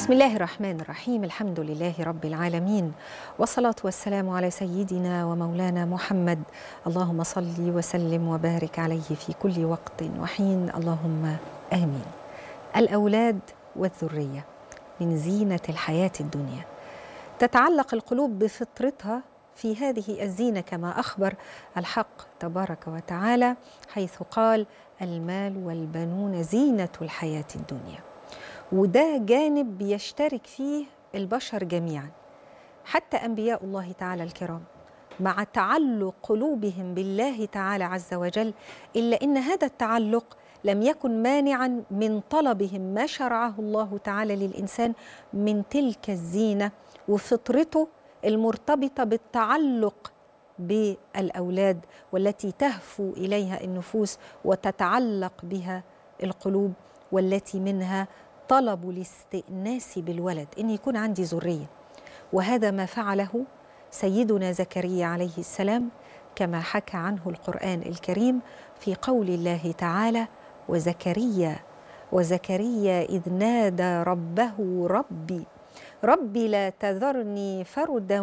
بسم الله الرحمن الرحيم الحمد لله رب العالمين والصلاة والسلام على سيدنا ومولانا محمد اللهم صل وسلم وبارك عليه في كل وقت وحين اللهم آمين الأولاد والذرية من زينة الحياة الدنيا تتعلق القلوب بفطرتها في هذه الزينة كما أخبر الحق تبارك وتعالى حيث قال المال والبنون زينة الحياة الدنيا وده جانب بيشترك فيه البشر جميعا حتى انبياء الله تعالى الكرام مع تعلق قلوبهم بالله تعالى عز وجل الا ان هذا التعلق لم يكن مانعا من طلبهم ما شرعه الله تعالى للانسان من تلك الزينه وفطرته المرتبطه بالتعلق بالاولاد والتي تهفو اليها النفوس وتتعلق بها القلوب والتي منها طلب الاستئناس بالولد ان يكون عندي ذريه وهذا ما فعله سيدنا زكريا عليه السلام كما حكى عنه القران الكريم في قول الله تعالى وزكريا وزكريا اذ نادى ربه ربي ربي لا تذرني فردا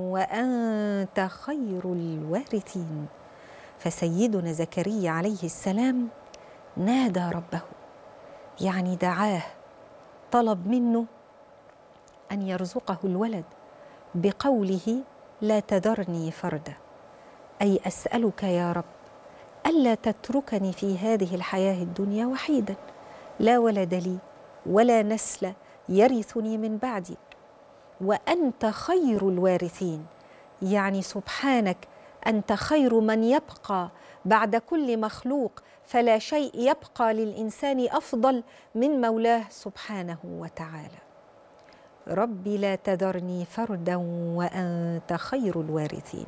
وانت خير الوارثين فسيدنا زكريا عليه السلام نادى ربه يعني دعاه طلب منه ان يرزقه الولد بقوله لا تذرني فردا اي اسالك يا رب الا تتركني في هذه الحياه الدنيا وحيدا لا ولد لي ولا نسل يرثني من بعدي وانت خير الوارثين يعني سبحانك انت خير من يبقى بعد كل مخلوق فلا شيء يبقى للانسان افضل من مولاه سبحانه وتعالى ربي لا تذرني فردا وانت خير الوارثين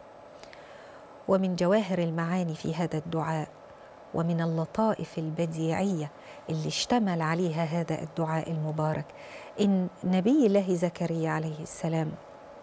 ومن جواهر المعاني في هذا الدعاء ومن اللطائف البديعيه اللي اشتمل عليها هذا الدعاء المبارك ان نبي الله زكريا عليه السلام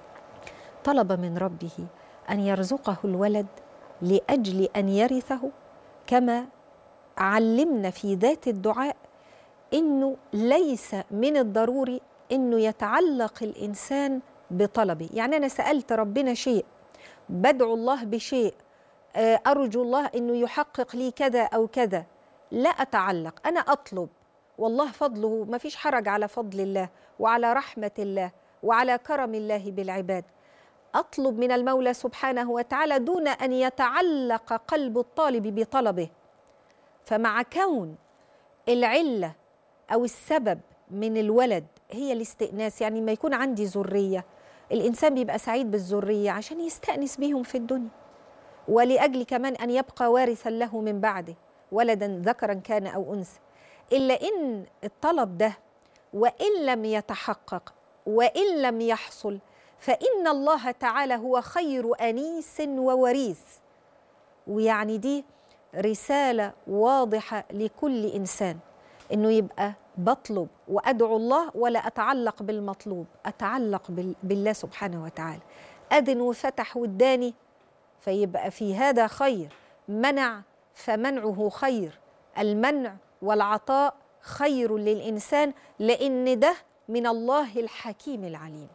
طلب من ربه ان يرزقه الولد لاجل ان يرثه كما علمنا في ذات الدعاء انه ليس من الضروري انه يتعلق الانسان بطلبه يعني انا سالت ربنا شيء بدعو الله بشيء ارجو الله انه يحقق لي كذا او كذا لا اتعلق انا اطلب والله فضله ما فيش حرج على فضل الله وعلى رحمه الله وعلى كرم الله بالعباد اطلب من المولى سبحانه وتعالى دون ان يتعلق قلب الطالب بطلبه فمع كون العله او السبب من الولد هي الاستئناس يعني ما يكون عندي ذريه الانسان بيبقى سعيد بالذريه عشان يستانس بيهم في الدنيا ولاجل كمان ان يبقى وارثا له من بعده ولدا ذكرا كان او انثى الا ان الطلب ده وان لم يتحقق وان لم يحصل فان الله تعالى هو خير انيس ووريث ويعني دي رساله واضحه لكل انسان انه يبقى بطلب وادعو الله ولا اتعلق بالمطلوب اتعلق بالله سبحانه وتعالى اذن وفتح واداني فيبقى في هذا خير منع فمنعه خير المنع والعطاء خير للانسان لان ده من الله الحكيم العليم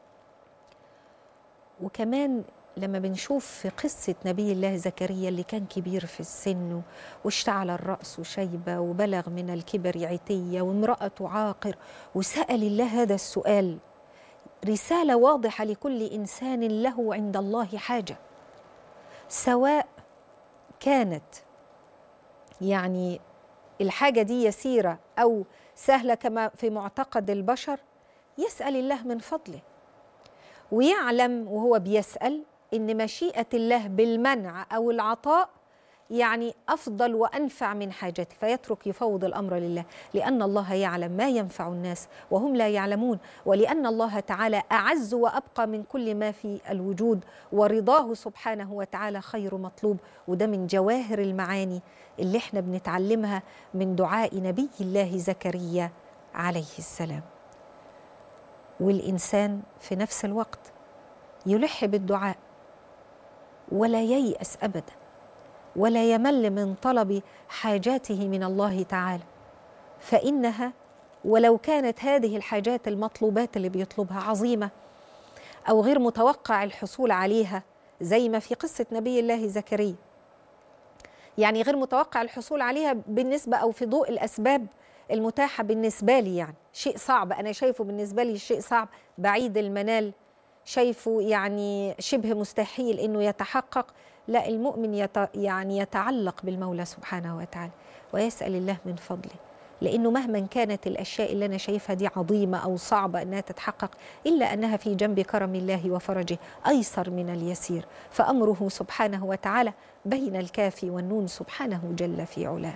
وكمان لما بنشوف في قصة نبي الله زكريا اللي كان كبير في السن واشتعل الرأس شيبة وبلغ من الكبر عتية وامرأته عاقر وسأل الله هذا السؤال رسالة واضحة لكل إنسان له عند الله حاجة سواء كانت يعني الحاجة دي يسيرة أو سهلة كما في معتقد البشر يسأل الله من فضله ويعلم وهو بيسأل ان مشيئه الله بالمنع او العطاء يعني افضل وانفع من حاجته فيترك يفوض الامر لله لان الله يعلم ما ينفع الناس وهم لا يعلمون ولان الله تعالى اعز وابقى من كل ما في الوجود ورضاه سبحانه وتعالى خير مطلوب وده من جواهر المعاني اللي احنا بنتعلمها من دعاء نبي الله زكريا عليه السلام والانسان في نفس الوقت يلح بالدعاء ولا ييأس ابدا ولا يمل من طلب حاجاته من الله تعالى فانها ولو كانت هذه الحاجات المطلوبات اللي بيطلبها عظيمه او غير متوقع الحصول عليها زي ما في قصه نبي الله زكريا يعني غير متوقع الحصول عليها بالنسبه او في ضوء الاسباب المتاحه بالنسبه لي يعني شيء صعب انا شايفه بالنسبه لي شيء صعب بعيد المنال شايفه يعني شبه مستحيل انه يتحقق لا المؤمن يت يعني يتعلق بالمولى سبحانه وتعالى ويسال الله من فضله لانه مهما كانت الاشياء اللي انا شايفها دي عظيمه او صعبه انها تتحقق الا انها في جنب كرم الله وفرجه ايسر من اليسير فامره سبحانه وتعالى بين الكاف والنون سبحانه جل في علاه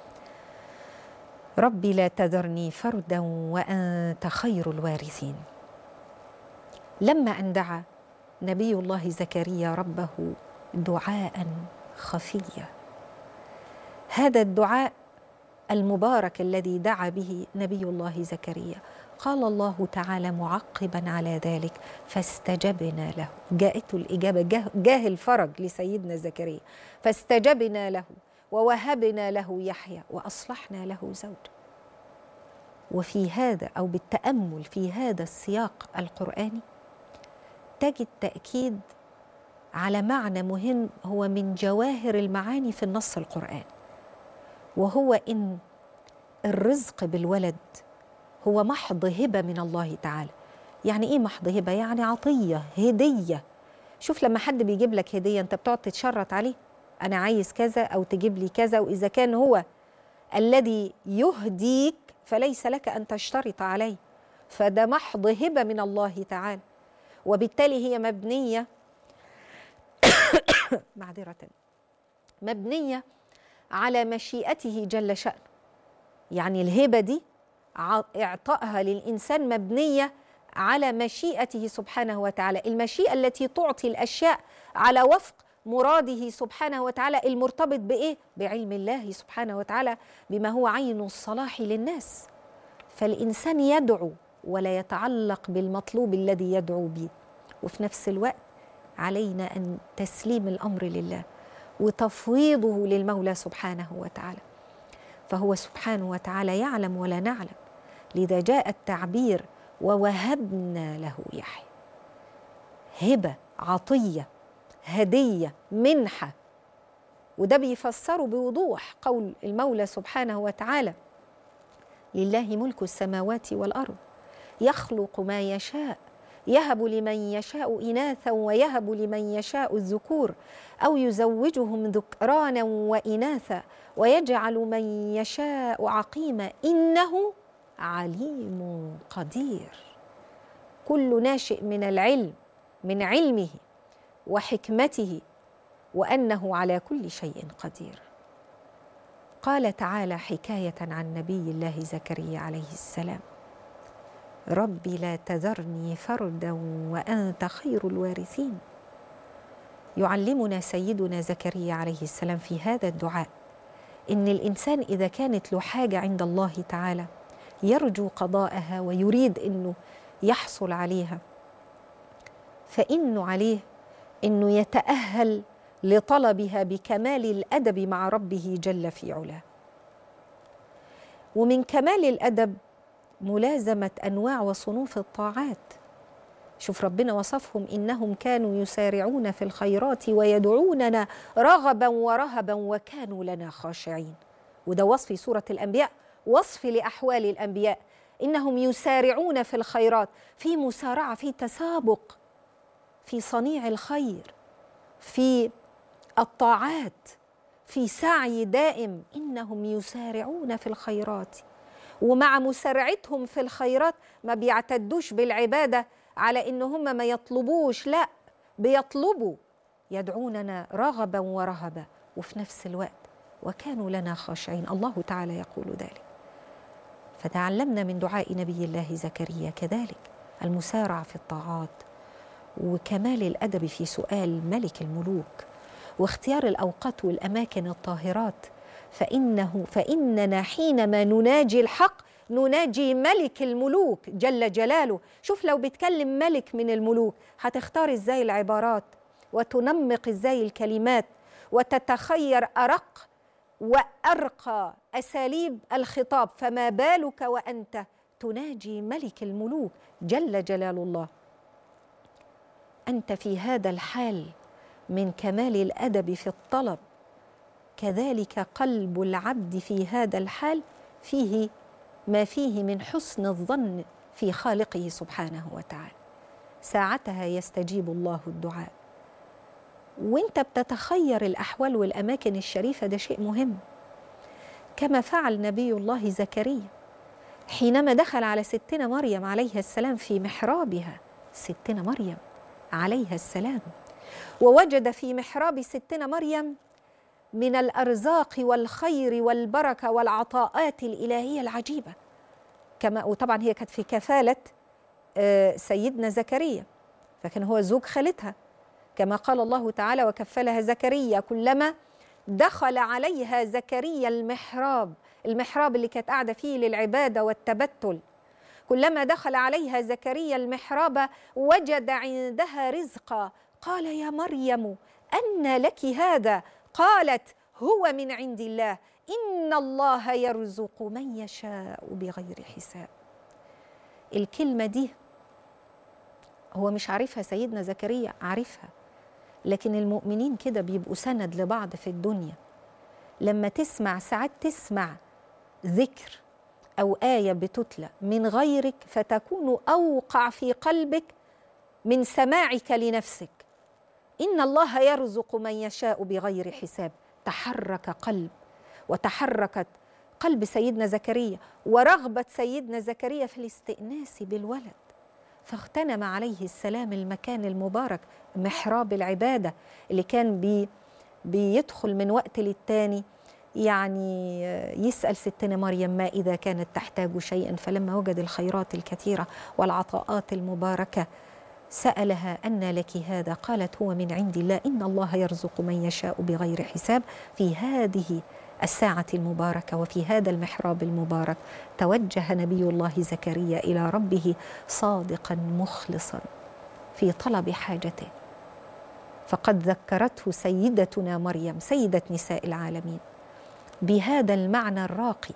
ربي لا تذرني فردا وانت خير الوارثين لما ان دعا نبي الله زكريا ربه دعاء خفيا هذا الدعاء المبارك الذي دعا به نبي الله زكريا قال الله تعالى معقبا على ذلك فاستجبنا له جاءته الإجابة جاه, جاه الفرج لسيدنا زكريا فاستجبنا له ووهبنا له يحيى وأصلحنا له زوجا وفي هذا أو بالتأمل في هذا السياق القرآني تجد تأكيد على معنى مهم هو من جواهر المعاني في النص القرآني وهو ان الرزق بالولد هو محض هبه من الله تعالى يعني ايه محض هبه يعني عطيه هديه شوف لما حد بيجيب لك هديه انت بتقعد تتشرط عليه انا عايز كذا او تجيب لي كذا واذا كان هو الذي يهديك فليس لك ان تشترط عليه فده محض هبه من الله تعالى وبالتالي هي مبنيه معذره مبنيه على مشيئته جل شأنه يعني الهبة دي إعطائها للإنسان مبنية على مشيئته سبحانه وتعالى المشيئة التي تعطي الأشياء على وفق مراده سبحانه وتعالى المرتبط بإيه؟ بعلم الله سبحانه وتعالى بما هو عين الصلاح للناس فالإنسان يدعو ولا يتعلق بالمطلوب الذي يدعو به وفي نفس الوقت علينا أن تسليم الأمر لله وتفويضه للمولى سبحانه وتعالى فهو سبحانه وتعالى يعلم ولا نعلم لذا جاء التعبير ووهبنا له يحيى هبه عطيه هديه منحه وده بيفسره بوضوح قول المولى سبحانه وتعالى لله ملك السماوات والارض يخلق ما يشاء يهب لمن يشاء إناثا ويهب لمن يشاء الذكور أو يزوجهم ذكرانا وإناثا ويجعل من يشاء عقيما إنه عليم قدير كل ناشئ من العلم من علمه وحكمته وأنه على كل شيء قدير قال تعالى حكاية عن نبي الله زكريا عليه السلام ربي لا تذرني فردا وانت خير الوارثين يعلمنا سيدنا زكريا عليه السلام في هذا الدعاء ان الانسان اذا كانت له حاجه عند الله تعالى يرجو قضاءها ويريد انه يحصل عليها فانه عليه انه يتاهل لطلبها بكمال الادب مع ربه جل في علاه ومن كمال الادب ملازمه انواع وصنوف الطاعات شوف ربنا وصفهم انهم كانوا يسارعون في الخيرات ويدعوننا رغبا ورهبا وكانوا لنا خاشعين وده وصف سوره الانبياء وصف لاحوال الانبياء انهم يسارعون في الخيرات في مسارعه في تسابق في صنيع الخير في الطاعات في سعي دائم انهم يسارعون في الخيرات ومع مسارعتهم في الخيرات ما بيعتدوش بالعباده على ان هم ما يطلبوش لا بيطلبوا يدعوننا رغبا ورهبا وفي نفس الوقت وكانوا لنا خاشعين الله تعالى يقول ذلك فتعلمنا من دعاء نبي الله زكريا كذلك المسارعه في الطاعات وكمال الادب في سؤال ملك الملوك واختيار الاوقات والاماكن الطاهرات فانه فاننا حينما نناجي الحق نناجي ملك الملوك جل جلاله شوف لو بيتكلم ملك من الملوك هتختار ازاي العبارات وتنمق ازاي الكلمات وتتخير ارق وارقى اساليب الخطاب فما بالك وانت تناجي ملك الملوك جل جلال الله انت في هذا الحال من كمال الادب في الطلب كذلك قلب العبد في هذا الحال فيه ما فيه من حسن الظن في خالقه سبحانه وتعالى ساعتها يستجيب الله الدعاء وانت بتتخير الاحوال والاماكن الشريفه ده شيء مهم كما فعل نبي الله زكريا حينما دخل على ستنا مريم عليها السلام في محرابها ستنا مريم عليها السلام ووجد في محراب ستنا مريم من الارزاق والخير والبركه والعطاءات الالهيه العجيبه كما وطبعا هي كانت في كفاله سيدنا زكريا فكان هو زوج خالتها كما قال الله تعالى وكفلها زكريا كلما دخل عليها زكريا المحراب المحراب اللي كانت قاعده فيه للعباده والتبتل كلما دخل عليها زكريا المحراب وجد عندها رزقا قال يا مريم أن لك هذا قالت هو من عند الله إن الله يرزق من يشاء بغير حساب الكلمة دي هو مش عارفها سيدنا زكريا عارفها لكن المؤمنين كده بيبقوا سند لبعض في الدنيا لما تسمع ساعات تسمع ذكر او ايه بتتلى من غيرك فتكون اوقع في قلبك من سماعك لنفسك ان الله يرزق من يشاء بغير حساب تحرك قلب وتحركت قلب سيدنا زكريا ورغبه سيدنا زكريا في الاستئناس بالولد فاغتنم عليه السلام المكان المبارك محراب العباده اللي كان بي بيدخل من وقت للتاني يعني يسأل ستنا مريم ما إذا كانت تحتاج شيئا فلما وجد الخيرات الكثيرة والعطاءات المباركة سألها أن لك هذا قالت هو من عند الله إن الله يرزق من يشاء بغير حساب في هذه الساعة المباركة وفي هذا المحراب المبارك توجه نبي الله زكريا إلى ربه صادقا مخلصا في طلب حاجته فقد ذكرته سيدتنا مريم سيدة نساء العالمين بهذا المعنى الراقي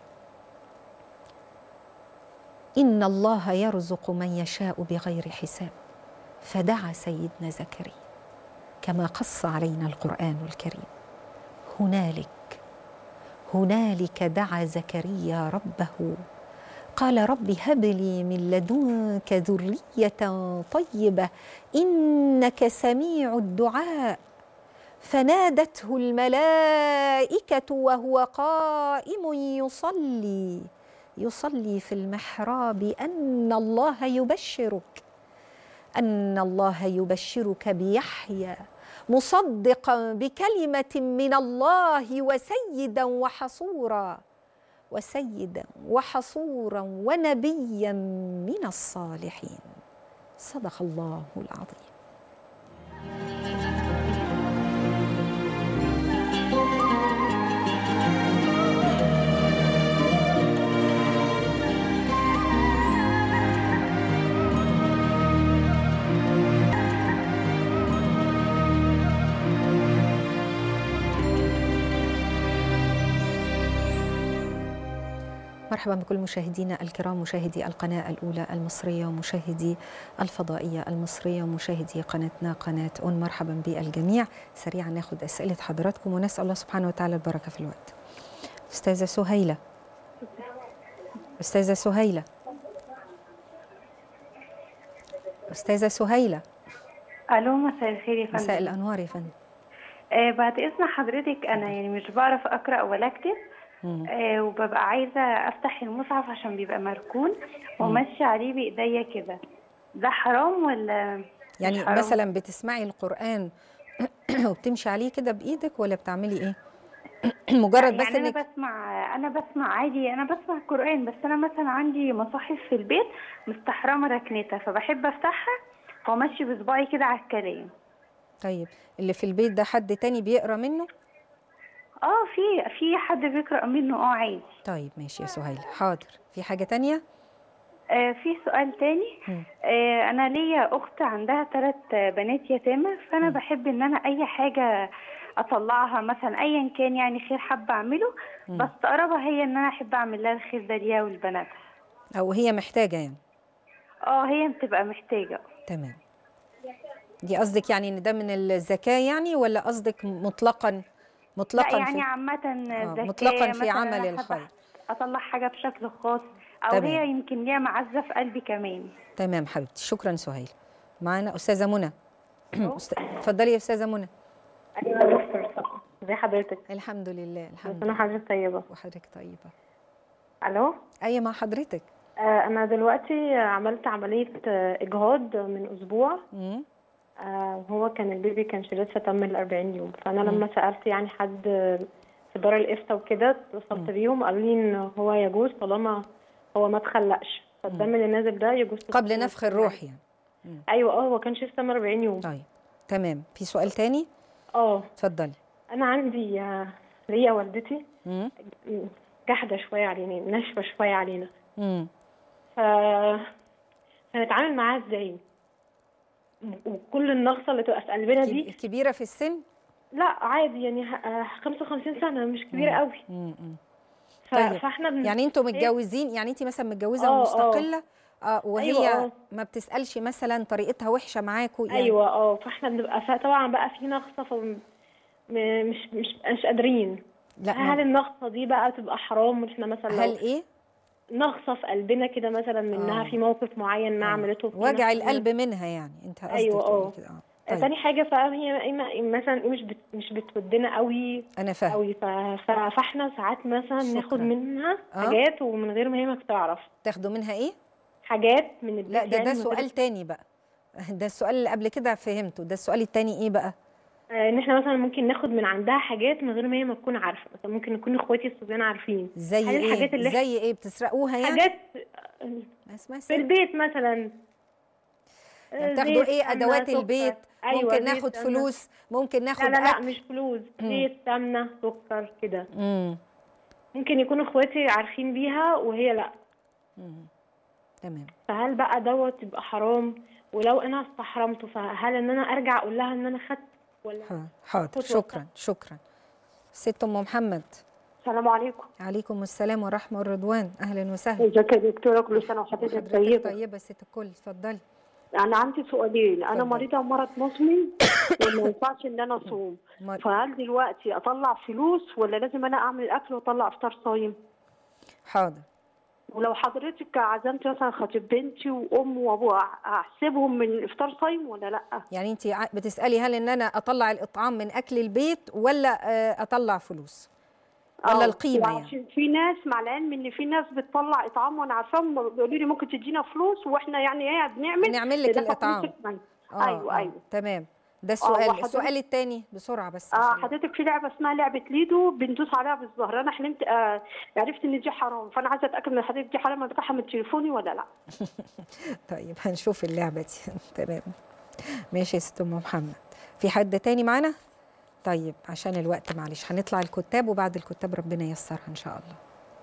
ان الله يرزق من يشاء بغير حساب فدعا سيدنا زكريا كما قص علينا القران الكريم هنالك هنالك دعا زكريا ربه قال رب هب لي من لدنك ذريه طيبه انك سميع الدعاء فنادته الملائكه وهو قائم يصلي يصلي في المحراب ان الله يبشرك ان الله يبشرك بيحيى مصدقا بكلمه من الله وسيدا وحصورا وسيدا وحصورا ونبيا من الصالحين صدق الله العظيم مرحبا بكل مشاهدينا الكرام مشاهدي القناة الأولى المصرية ومشاهدي الفضائية المصرية ومشاهدي قناتنا قناة أون مرحبا بالجميع سريعا ناخد أسئلة حضراتكم ونسأل الله سبحانه وتعالى البركة في الوقت أستاذة سهيلة أستاذة سهيلة أستاذة سهيلة الو مساء الخير يا فندم مساء الأنوار يا فندم آه بعد اذن حضرتك انا يعني مش بعرف اقرا ولا اكتب آه وببقى عايزه افتح المصحف عشان بيبقى مركون وماشيه عليه بايديا كده ده حرام ولا مش يعني حرام؟ مثلا بتسمعي القرآن وبتمشي عليه كده بإيدك ولا بتعملي إيه؟ مجرد بس يعني انا إنك بسمع انا بسمع عادي انا بسمع القران بس انا مثلا عندي مصاحف في البيت مستحرمه ركنتها فبحب افتحها وامشي بصباعي كده على الكلام طيب اللي في البيت ده حد تاني بيقرا منه؟ اه في في حد بيقرا منه اه عادي طيب ماشي يا سهيل حاضر في حاجة تانية؟ آه في سؤال تاني مم. آه انا ليا اخت عندها ثلاث بنات يتامى فانا بحب ان انا اي حاجه اطلعها مثلا ايا كان يعني خير حابه اعمله بس قربها هي ان انا احب اعمل لها الخير ده ليها ولبناتها او هي محتاجه يعني اه هي بتبقى محتاجه تمام دي قصدك يعني ان ده من الزكاه يعني ولا قصدك مطلقا لا مطلقا يعني في عامه آه، زكاه مطلقاً في مثلاً عمل أنا الخير. حابة اطلع حاجه بشكل خاص او تمام. هي يمكن ليها معزه في قلبي كمان تمام حبيبتي شكرا سهيل معانا استاذه منى أست- اتفضلي يا استاذه منى ايوه يا دكتور صح ازي حضرتك الحمد لله الحمد انا لله حضرتك طيبه وحضرتك طيبه الو اي مع حضرتك آه انا دلوقتي عملت عمليه آه، اجهاض من اسبوع مم. آه هو كان البيبي كانش لسه تم ال 40 يوم فانا لما سالت يعني حد في دار الافتاء وكده اتصلت بيهم قالوا لي ان هو يجوز طالما هو ما اتخلقش فالدم اللي نازل ده يجوز قبل تستخدمه نفخ الروح يعني ايوه اه هو كانش لسه تم 40 يوم طيب تمام في سؤال تاني اه اتفضلي انا عندي آه، ليا والدتي مم. جحده شويه علينا ناشفه شويه علينا مم. ف هنتعامل معاها ازاي وكل النغصه اللي تبقى في قلبنا كب- دي كبيره في السن لا عادي يعني ه- آه، 55 سنه مش كبيره قوي مم. مم. ف... طيب. فاحنا بن... يعني انتوا متجوزين يعني انت مثلا متجوزه آه، آه. ومستقله اه وهي أيوة، آه. ما بتسالش مثلا طريقتها وحشه معاكوا يعني ايوه اه فاحنا بنبقى ف... طبعا بقى في نغصه ف... م... مش مش مش قادرين لا هل ما- النغصه دي بقى تبقى حرام احنا مثلا هل لو ايه نغصه في قلبنا كده مثلا منها آه. في موقف معين ما عملته فينا وجع إحنا- القلب منها يعني انت قصدك أيوة، تقولي آه. كده اه طيب. طيب تاني حاجه فاهم هي إما- مثلا إيه مش بت... مش بتودنا قوي انا فاهم قوي ف... ف... فاحنا ساعات مثلا شكراً. ناخد منها آه. حاجات ومن غير ما هي ما بتعرف تاخدوا منها ايه حاجات من البيت لا ده يعني ده من غير- سؤال تاني بقى ده السؤال اللي قبل كده فهمته ده السؤال التاني ايه بقى آه، ان احنا مثلا ممكن ناخد من عندها حاجات من غير ما هي ما تكون عارفه مثلا ممكن نكون اخواتي الصبيان عارفين زي هل ايه الحاجات اللي إحنا- زي ايه بتسرقوها يعني حاجات ما اسمها في سرقة. البيت مثلا آه، يعني تاخدوا زيت، ايه سمنة، ادوات سكر. البيت أيوة، ممكن زيت، ناخد سمنة. فلوس ممكن ناخد لا لا لا أكل. مش فلوس زيت سمنه سكر كده مم. ممكن يكون اخواتي عارفين بيها وهي لا تمام فهل بقى دوت يبقى حرام ولو انا استحرمته فهل ان انا ارجع اقول لها ان انا خدت ولا ها، حاضر خطوة. شكرا شكرا ست ام محمد السلام عليكم عليكم السلام ورحمه والرضوان اهلا وسهلا ازيك يا دكتوره كل سنه وحضرتك حضرتك طيبه طيبه ست الكل اتفضلي انا عندي سؤالين انا اتفضل. مريضه مرض مزمن وما ينفعش ان انا اصوم مر- فهل دلوقتي اطلع فلوس ولا لازم انا اعمل اكل واطلع افطار صايم حاضر ولو حضرتك عزمت مثلا خطيب بنتي وام وابوها احسبهم من افطار صايم ولا لا يعني انت بتسالي هل ان انا اطلع الاطعام من اكل البيت ولا آه، اطلع فلوس ولا آه، القيمه يعني عشان في ناس مع العلم ان في ناس بتطلع اطعام وانا عارفاهم بيقولوا لي ممكن تدينا فلوس واحنا يعني ايه بنعمل نعمل لك ندفع الإطعام. فلوسك معانا. آه، ايوه آه، ايوه تمام ده السؤال وحضرتك- السؤال الثاني بسرعه بس اه عشان- حضرتك في لعبه اسمها لعبه ليدو بندوس عليها بالظهر انا حلمت آه عرفت ان دي حرام فانا عايزه اتاكد من حضرتك دي حرام ادفعها من تليفوني ولا لا طيب هنشوف اللعبه دي تمام ماشي يا ست ام محمد في حد تاني معانا طيب عشان الوقت معلش هنطلع الكتاب وبعد الكتاب ربنا ييسرها ان شاء الله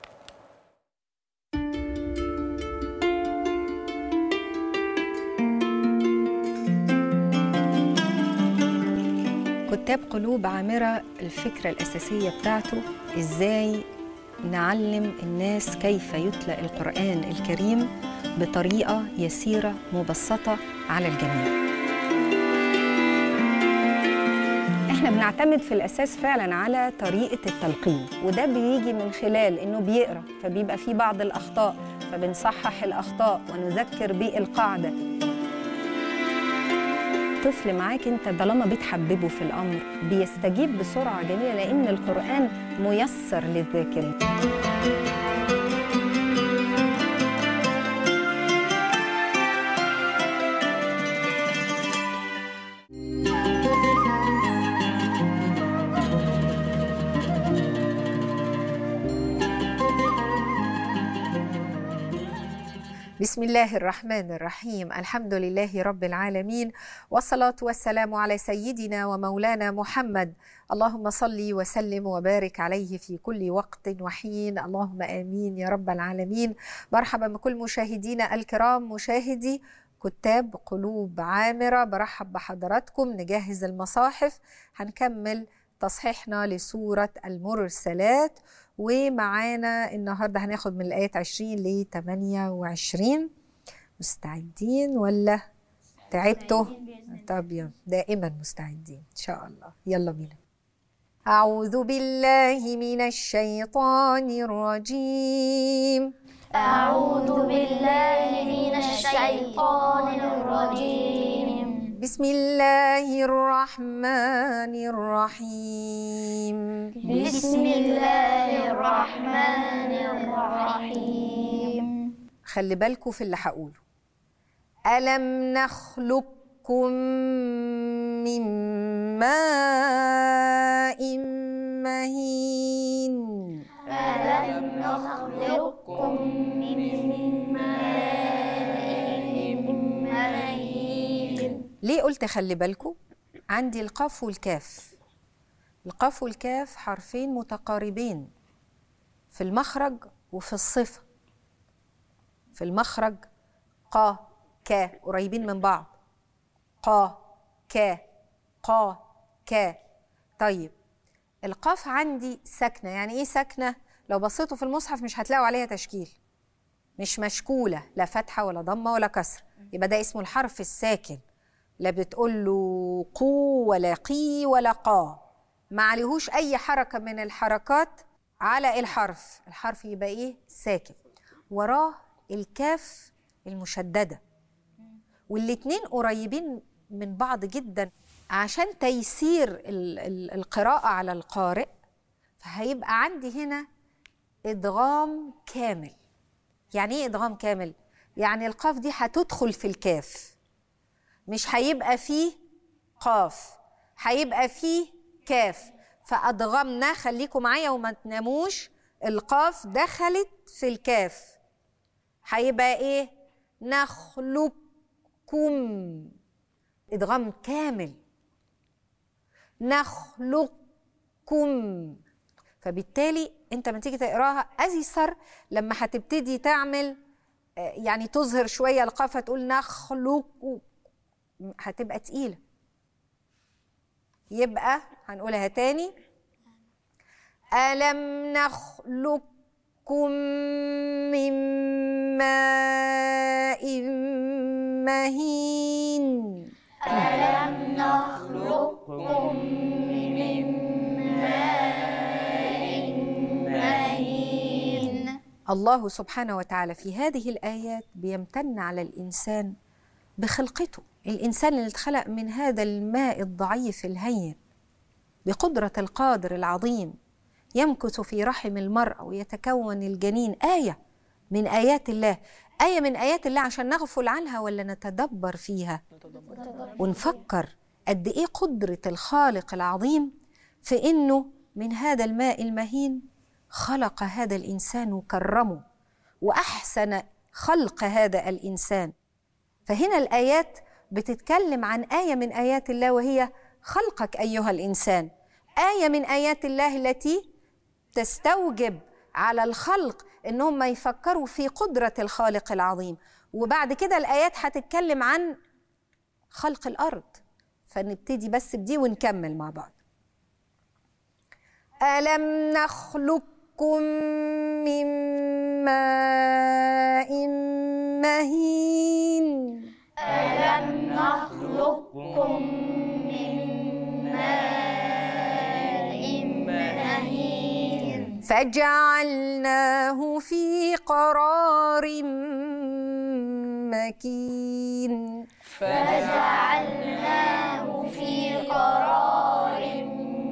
كتاب قلوب عامرة الفكرة الأساسية بتاعته إزاي نعلم الناس كيف يتلى القرآن الكريم بطريقة يسيرة مبسطة على الجميع احنا بنعتمد في الاساس فعلا على طريقه التلقين وده بيجي من خلال انه بيقرا فبيبقى فيه بعض الاخطاء فبنصحح الاخطاء ونذكر بالقاعده طفل معاك انت طالما بتحببه في الامر بيستجيب بسرعه جميله لان القران ميسر للذاكرين بسم الله الرحمن الرحيم الحمد لله رب العالمين والصلاة والسلام على سيدنا ومولانا محمد اللهم صل وسلم وبارك عليه في كل وقت وحين اللهم آمين يا رب العالمين مرحبا بكل مشاهدينا الكرام مشاهدي كتاب قلوب عامرة برحب بحضراتكم نجهز المصاحف هنكمل تصحيحنا لسورة المرسلات ومعانا النهارده هناخد من الايات 20 ل 28 مستعدين ولا تعبتوا طب يلا دائما مستعدين ان شاء الله يلا بينا أعوذ بالله من الشيطان الرجيم أعوذ بالله من الشيطان الرجيم بسم الله الرحمن الرحيم بسم الله الرحمن الرحيم خلي بالكوا في اللي هقوله ألم نخلقكم من ماء مهين ألم نخلقكم من ماء مهين ليه قلت خلي بالكوا عندي القاف والكاف القاف والكاف حرفين متقاربين في المخرج وفي الصفة في المخرج قا كا قريبين من بعض قا كا قا كا طيب القاف عندي ساكنة يعني ايه ساكنة لو بصيتوا في المصحف مش هتلاقوا عليها تشكيل مش مشكولة لا فتحة ولا ضمة ولا كسر يبقى ده اسمه الحرف الساكن لا بتقول له قو ولا قي ولا قا ما عليهوش اي حركة من الحركات على الحرف الحرف يبقى ايه ساكن وراه الكاف المشددة والاتنين قريبين من بعض جدا عشان تيسير ال- ال- القراءة على القارئ فهيبقى عندي هنا إدغام كامل يعني إيه إدغام كامل؟ يعني القاف دي هتدخل في الكاف مش هيبقى فيه قاف هيبقى فيه كاف فأدغمنا خليكم معايا وما تناموش القاف دخلت في الكاف هيبقى إيه؟ نخلقكم إدغام كامل نخلقكم فبالتالي انت لما تيجي تقراها ايسر لما هتبتدي تعمل آه، يعني تظهر شويه القاف هتقول نخلق هتبقى تقيله يبقى هنقولها تاني ألم نخلقكم من ماء مهين ألم نخلقكم من ماء مهين الله سبحانه وتعالى في هذه الآيات بيمتن على الإنسان بخلقته الإنسان اللي اتخلق من هذا الماء الضعيف الهين بقدرة القادر العظيم يمكث في رحم المرأة ويتكون الجنين آية من آيات الله آية من آيات الله عشان نغفل عنها ولا نتدبر فيها ونفكر قد إيه قدرة الخالق العظيم في إنه من هذا الماء المهين خلق هذا الإنسان وكرمه وأحسن خلق هذا الإنسان فهنا الآيات بتتكلم عن آية من آيات الله وهي خلقك أيها الإنسان آية من آيات الله التي تستوجب على الخلق إنهم ما يفكروا في قدرة الخالق العظيم وبعد كده الآيات هتتكلم عن خلق الأرض فنبتدي بس بدي ونكمل مع بعض ألم نخلقكم من ماء مهين ألم نخلقكم من ماء مهين فجعلناه في قرار مكين فجعلناه في قرار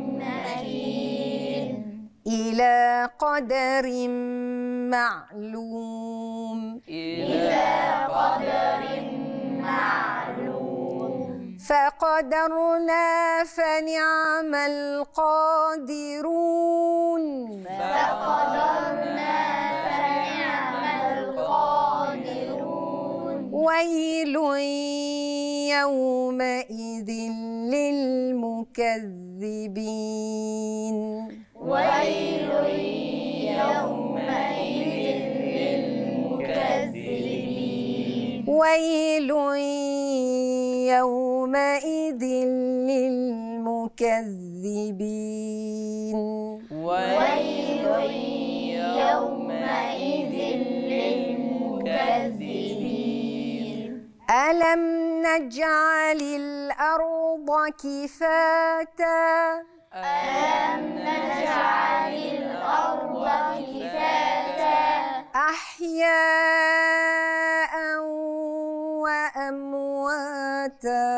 مكين إلى قدر معلوم إلى قدر معلوم فقدرنا فنعم القادرون فقدرنا فنعم القادرون ويل يومئذ للمكذبين ويل يومئذ للمكذبين ويل يومئذ للمكذبين ويل يومئذ للمكذبين ألم نجعل الأرض كفاتا ألم نجعل الأرض كفاتا أحياء وأمواتا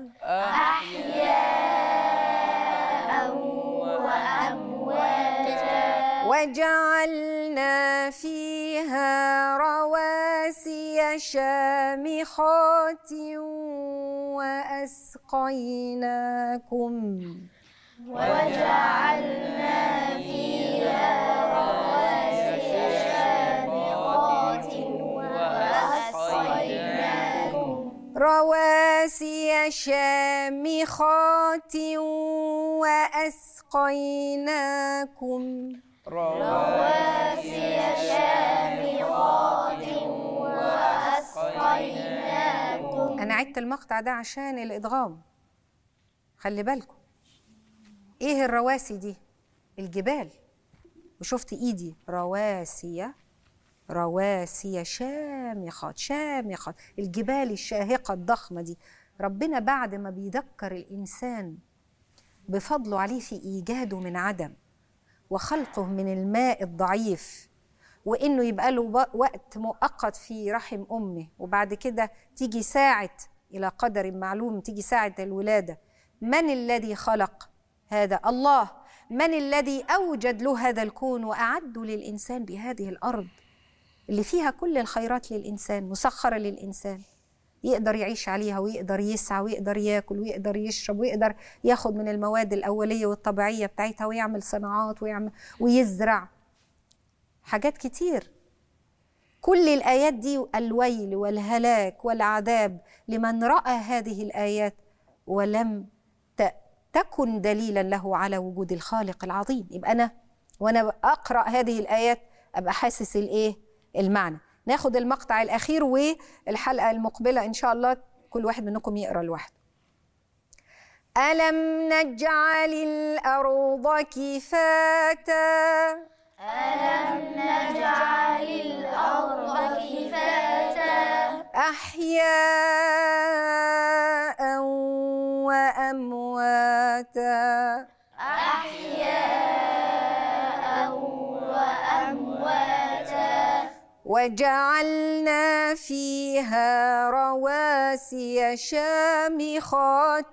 أحياء وأمواتا وجعلنا فيها رواسي شامخات وأسقيناكم وجعلنا فيها رواسي شامخات وأسقيناكم رواسي شامخات وأسقيناكم رواسي شامخات وأسقيناكم أنا عدت المقطع ده عشان الإدغام خلي بالكم إيه الرواسي دي؟ الجبال وشفت إيدي رواسي رواسي شامخات شامخات الجبال الشاهقة الضخمة دي ربنا بعد ما بيذكر الإنسان بفضله عليه في إيجاده من عدم وخلقه من الماء الضعيف وانه يبقى له ب- وقت مؤقت في رحم امه وبعد كده تيجي ساعه الى قدر معلوم تيجي ساعه الولاده من الذي خلق هذا الله من الذي اوجد له هذا الكون واعده للانسان بهذه الارض اللي فيها كل الخيرات للانسان مسخره للانسان يقدر يعيش عليها ويقدر يسعى ويقدر ياكل ويقدر يشرب ويقدر ياخد من المواد الاوليه والطبيعيه بتاعتها ويعمل صناعات ويعمل ويزرع حاجات كتير كل الآيات دي الويل والهلاك والعذاب لمن رأى هذه الآيات ولم ت- تكن دليلا له على وجود الخالق العظيم يبقى أنا وأنا أقرأ هذه الآيات أبقى حاسس الإيه المعنى ناخد المقطع الأخير والحلقة المقبلة إن شاء الله كل واحد منكم يقرأ لوحده ألم نجعل الأرض كفاتا ألم نجعل الأرض كفاتا أحياء وأمواتا أحياء وأمواتا وجعلنا فيها رواسي شامخات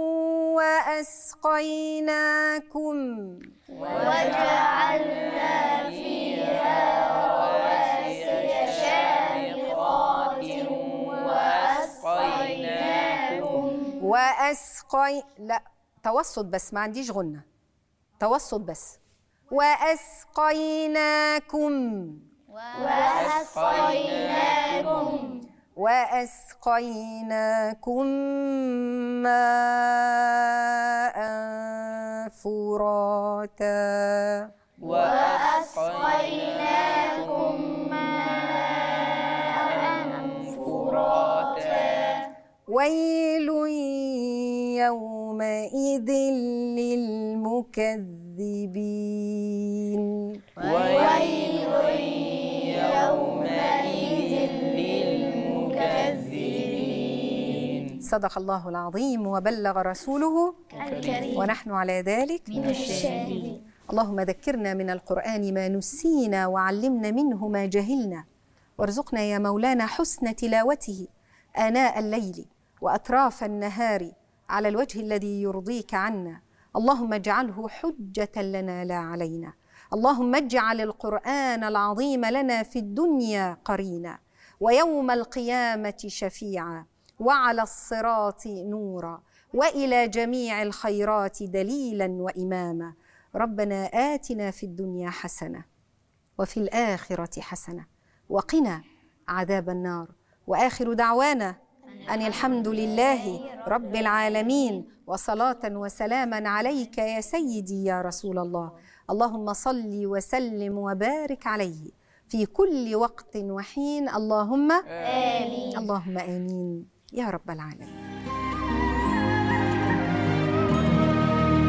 وأسقيناكم وجعلنا فيها رواسي شامخات وأسقيناكم وأسقي لا توسط بس ما عنديش غنة توسط بس وأسقيناكم وأسقيناكم وأسقيناكم ماء فراتا وأسقيناكم ماء فراتا ويل يومئذ للمكذبين ويل يومئذ للمكذبين صدق الله العظيم وبلغ رسوله الكريم ونحن على ذلك من الشاهدين اللهم ذكرنا من القرآن ما نسينا وعلمنا منه ما جهلنا وارزقنا يا مولانا حسن تلاوته آناء الليل وأطراف النهار على الوجه الذي يرضيك عنا اللهم اجعله حجة لنا لا علينا اللهم اجعل القرآن العظيم لنا في الدنيا قرينا ويوم القيامة شفيعا وعلى الصراط نورا والى جميع الخيرات دليلا واماما ربنا اتنا في الدنيا حسنه وفي الاخره حسنه وقنا عذاب النار واخر دعوانا ان الحمد لله رب العالمين وصلاه وسلاما عليك يا سيدي يا رسول الله اللهم صل وسلم وبارك عليه في كل وقت وحين اللهم آمين اللهم امين يا رب العالمين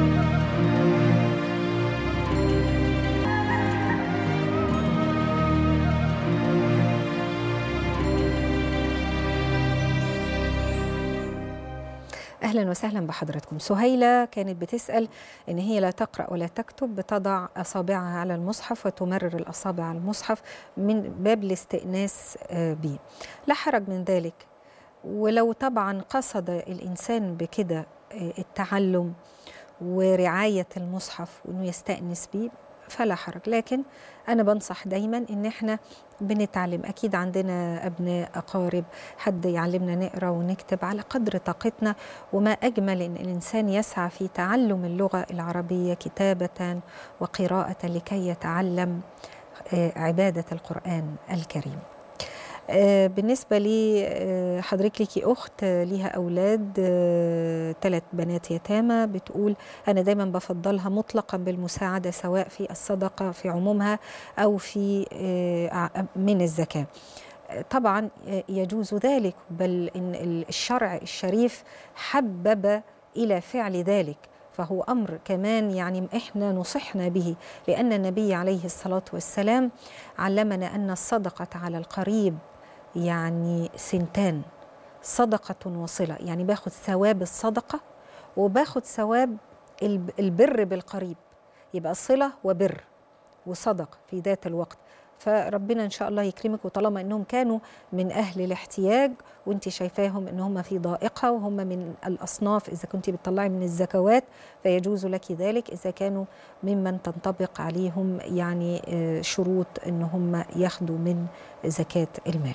اهلا وسهلا بحضراتكم سهيله كانت بتسال ان هي لا تقرا ولا تكتب بتضع اصابعها على المصحف وتمرر الاصابع على المصحف من باب الاستئناس آه، به لا حرج من ذلك ولو طبعا قصد الانسان بكده آه، التعلم ورعايه المصحف وانه يستانس بيه فلا حرج لكن انا بنصح دايما ان احنا بنتعلم اكيد عندنا ابناء اقارب حد يعلمنا نقرا ونكتب على قدر طاقتنا وما اجمل ان الانسان يسعى في تعلم اللغه العربيه كتابه وقراءه لكي يتعلم آه، عباده القران الكريم آه، بالنسبة لي آه، حضرتك ليكي أخت آه، ليها أولاد ثلاث بنات يتامى بتقول أنا دايما بفضلها مطلقا بالمساعدة سواء في الصدقة في عمومها أو في آه، ع- من الزكاة آه، طبعا آه، يجوز ذلك بل إن الشرع الشريف حبب إلى فعل ذلك فهو أمر كمان يعني إحنا نصحنا به لأن النبي عليه الصلاة والسلام علمنا أن الصدقة على القريب يعني سنتان صدقة وصلة يعني باخد ثواب الصدقة وباخد ثواب الب- البر بالقريب يبقى صلة وبر وصدق في ذات الوقت فربنا ان شاء الله يكرمك وطالما انهم كانوا من اهل الاحتياج وانت شايفاهم ان هم في ضائقه وهم من الاصناف اذا كنت بتطلعي من الزكوات فيجوز لك ذلك اذا كانوا ممن تنطبق عليهم يعني آه، شروط ان هم ياخدوا من زكاه المال.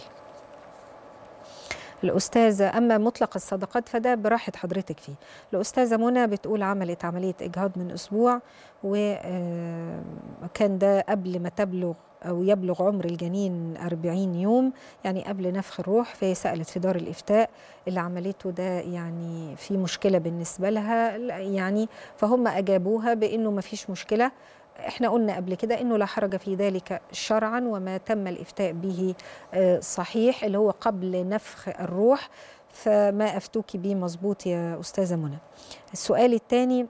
الأستاذة أما مطلق الصدقات فده براحة حضرتك فيه الأستاذة منى بتقول عملت عملية إجهاض من أسبوع وكان ده قبل ما تبلغ أو يبلغ عمر الجنين 40 يوم يعني قبل نفخ الروح فهي سألت في دار الإفتاء اللي عملته ده يعني في مشكلة بالنسبة لها لا، يعني فهم أجابوها بأنه ما فيش مشكلة احنا قلنا قبل كده انه لا حرج في ذلك شرعا وما تم الافتاء به آه، صحيح اللي هو قبل نفخ الروح فما افتوك به مظبوط يا استاذه منى السؤال الثاني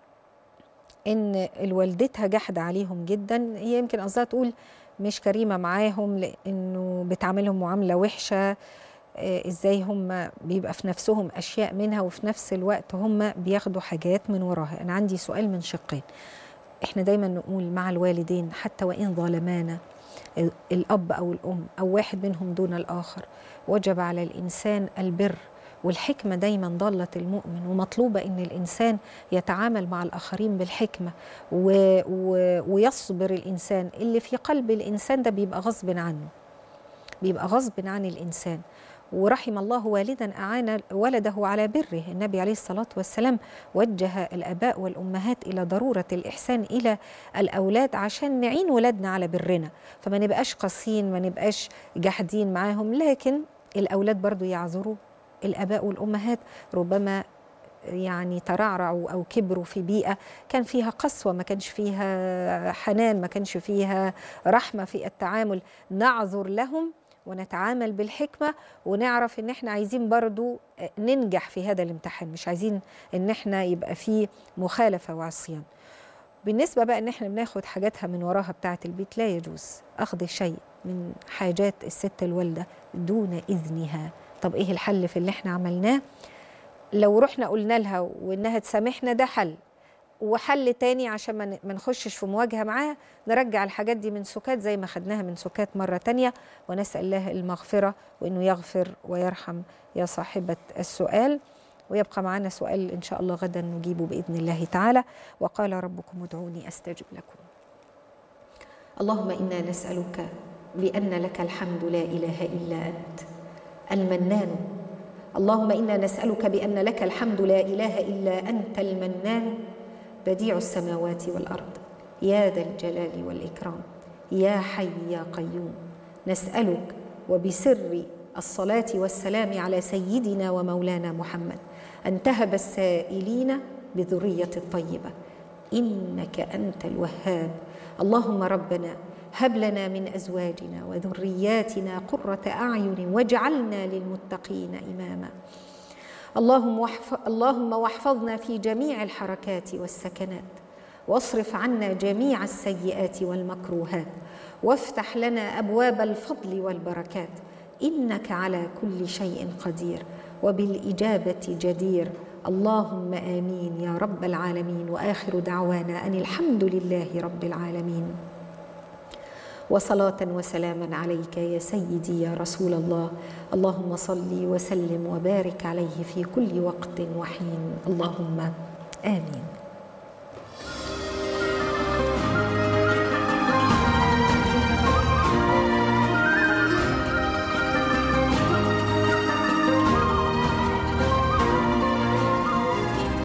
ان والدتها جحد عليهم جدا هي يمكن قصدها تقول مش كريمه معاهم لانه بتعاملهم معامله وحشه آه، ازاي هم بيبقى في نفسهم اشياء منها وفي نفس الوقت هم بياخدوا حاجات من وراها انا عندي سؤال من شقين احنا دايما نقول مع الوالدين حتى وان ظلمانا ال- الاب او الام او واحد منهم دون الاخر وجب على الانسان البر والحكمه دايما ضاله المؤمن ومطلوبه ان الانسان يتعامل مع الاخرين بالحكمه و و ويصبر الانسان اللي في قلب الانسان ده بيبقى غصب عنه بيبقى غصب عن الانسان ورحم الله والدا اعان ولده على بره النبي عليه الصلاه والسلام وجه الاباء والامهات الى ضروره الاحسان الى الاولاد عشان نعين ولادنا على برنا فما نبقاش قاسيين ما نبقاش جاحدين معاهم لكن الاولاد برضو يعذروا الاباء والامهات ربما يعني ترعرعوا او كبروا في بيئه كان فيها قسوه ما كانش فيها حنان ما كانش فيها رحمه في التعامل نعذر لهم ونتعامل بالحكمه ونعرف ان احنا عايزين برضو ننجح في هذا الامتحان مش عايزين ان احنا يبقى فيه مخالفه وعصيان بالنسبه بقى ان احنا بناخد حاجاتها من وراها بتاعه البيت لا يجوز اخذ شيء من حاجات الست الوالده دون اذنها طب ايه الحل في اللي احنا عملناه لو رحنا قلنا لها وانها تسامحنا ده حل وحل تاني عشان ما ن- ما نخشش في مواجهه معاها نرجع الحاجات دي من سكات زي ما خدناها من سكات مره تانية ونسال الله المغفره وانه يغفر ويرحم يا صاحبه السؤال ويبقى معنا سؤال ان شاء الله غدا نجيبه باذن الله تعالى وقال ربكم ادعوني استجب لكم اللهم انا نسالك بان لك الحمد لا اله الا انت المنان اللهم انا نسالك بان لك الحمد لا اله الا انت المنان بديع السماوات والارض يا ذا الجلال والاكرام يا حي يا قيوم نسالك وبسر الصلاه والسلام على سيدنا ومولانا محمد ان تهب السائلين بذريه الطيبه انك انت الوهاب اللهم ربنا هب لنا من ازواجنا وذرياتنا قره اعين واجعلنا للمتقين اماما اللهم واحف- اللهم واحفظنا في جميع الحركات والسكنات واصرف عنا جميع السيئات والمكروهات وافتح لنا ابواب الفضل والبركات انك على كل شيء قدير وبالاجابه جدير اللهم امين يا رب العالمين واخر دعوانا ان الحمد لله رب العالمين وصلاه وسلاما عليك يا سيدي يا رسول الله اللهم صل وسلم وبارك عليه في كل وقت وحين اللهم امين